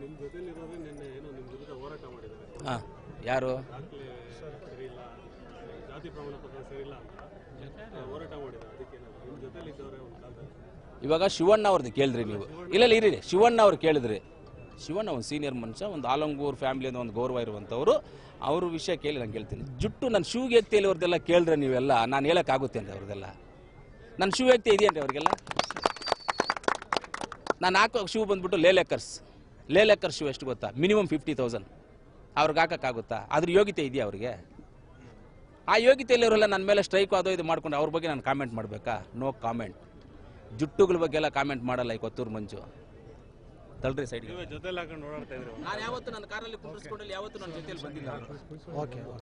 ನಿಮ್ಮ ಜೊತೆಲಿರೋರೇ ನಿನ್ನೆ ಏನೋ ನಿಮ್ಮ ವಿರುದ್ಧ ಹೋರಾಟ ಮಾಡಿದ್ದಾರೆ ಹಾಂ ಯಾರು ದಾಖಲೆ ಸರಿ ಇಲ್ಲ ಜಾತಿ ಪ್ರಮಾಣ ಪತ್ರ ಸರಿ ಇಲ್ಲ ಅಂತ ಹೋರಾಟ ಮಾಡಿದ್ದಾರೆ ಅದಕ್ಕೆ ನಿಮ್ಮ ಜೊತೆಲಿದ್ದವರೇ ಒಂದು ಕಾಲದಲ್ಲಿ ಇವಾಗ ಶಿವಣ್ಣ ಅವ್ರದ್ದು ಕೇಳಿದ್ರಿ ನೀವು ಇಲ್ಲ ಇಲ್ಲ ಇರಿ ಶಿವಣ್ಣ ಅವ್ರು ಕೇಳಿದ್ರಿ ಶಿವಣ್ಣ ಒಂದು ಸೀನಿಯರ್ ಮನುಷ್ಯ ಒಂದು ಆಲಂಗೂರ್ ಫ್ಯಾಮಿಲಿಯಿಂದ ಒಂದು ಗೌರವ ಇರುವಂಥವ್ರು ಅವ್ರ ವಿಷಯ ಕೇಳಿ ನಾನು ಕೇಳ್ತೀನಿ ಜುಟ್ಟು ನನ್ನ ಶಿವಗೆ ಎತ್ತಿಯಲ್ಲಿ ಅವ್ರದ್ದೆಲ್ಲ ಕೇಳಿದ್ರೆ ನೀವೆಲ್ಲ ನಾನು ಹೇಳೋಕ್ಕಾಗುತ್ತೆ ಅಂತ ಅವ್ರದ್ದೆಲ್ಲ ನನ್ನ ಶಿವ ಎತ್ತಿ ಇದೆಯೇನ್ರಿ ಅವ್ರಿಗೆಲ್ಲ ನಾನು ಹಾಕೋ ಶಿವ್ ಬಂದ್ಬಿಟ್ಟು ಲೇಲೆಕ್ಕರ್ಸ್ ಲೇಲೆಕ್ಕರ್ ಶಿವ್ ಎಷ್ಟು ಗೊತ್ತಾ ಮಿನಿಮಮ್ ಫಿಫ್ಟಿ ತೌಸಂಡ್ ಅವ್ರಿಗೆ ಹಾಕೋಕ್ಕಾಗುತ್ತಾ ಅದ್ರ ಯೋಗ್ಯತೆ ಇದೆಯಾ ಅವ್ರಿಗೆ ಆ ಯೋಗ್ಯತೆಯಲ್ಲಿರೋಲ್ಲ ನನ್ನ ಮೇಲೆ ಸ್ಟ್ರೈಕ್ ಅದೋ ಇದು ಮಾಡ್ಕೊಂಡು ಅವ್ರ ಬಗ್ಗೆ ನಾನು ಕಾಮೆಂಟ್ ಮಾಡಬೇಕಾ ನೋ ಕಾಮೆಂಟ್ ಜುಟ್ಟುಗಳ ಬಗ್ಗೆ ಎಲ್ಲ ಕಾಮೆಂಟ್ ಮಾಡಲ್ಲ ಈ ಕೊತ್ತೂರು ಮಂಜು ತಳ್ರಿ ಸೈಡ್ಗೆ ಜೊತೆಲಿ ಹಾಕೊಂಡು ಓಡಾಡ್ತಾ ಇದ್ರು ನಾನು ಯಾವತ್ತು ನನ್ನ ಕಾರಲ್ಲಿ ಕುಂಡಿಸ್ಕೊಂಡಲ್ಲಿ ಯಾವತ್ತು ನನ್ನ ಜೊತೆಲಿ ಬಂದಿಲ್ಲ ಅವ್ರು. ಓಕೆ